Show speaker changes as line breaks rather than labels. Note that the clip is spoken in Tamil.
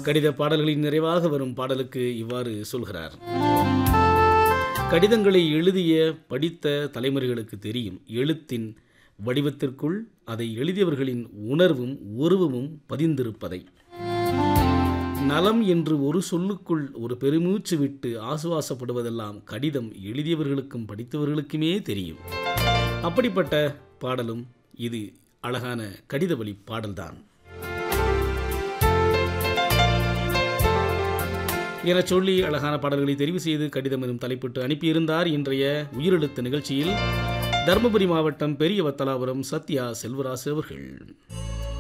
கடித பாடல்களின் நிறைவாக வரும் பாடலுக்கு இவ்வாறு சொல்கிறார் கடிதங்களை எழுதிய படித்த தலைமுறைகளுக்கு தெரியும் எழுத்தின் வடிவத்திற்குள் அதை எழுதியவர்களின் உணர்வும் உருவமும் பதிந்திருப்பதை நலம் என்று ஒரு சொல்லுக்குள் ஒரு பெருமூச்சு விட்டு ஆசுவாசப்படுவதெல்லாம் கடிதம் எழுதியவர்களுக்கும் படித்தவர்களுக்குமே தெரியும் அப்படிப்பட்ட பாடலும் இது அழகான கடித வழி பாடல்தான் என சொல்லி அழகான பாடல்களை தெரிவு செய்து கடிதம் எனும் தலைப்பிட்டு அனுப்பியிருந்தார் இன்றைய உயிரெழுத்து நிகழ்ச்சியில் தருமபுரி மாவட்டம் பெரிய வத்தலாபுரம் சத்யா செல்வராசு அவர்கள்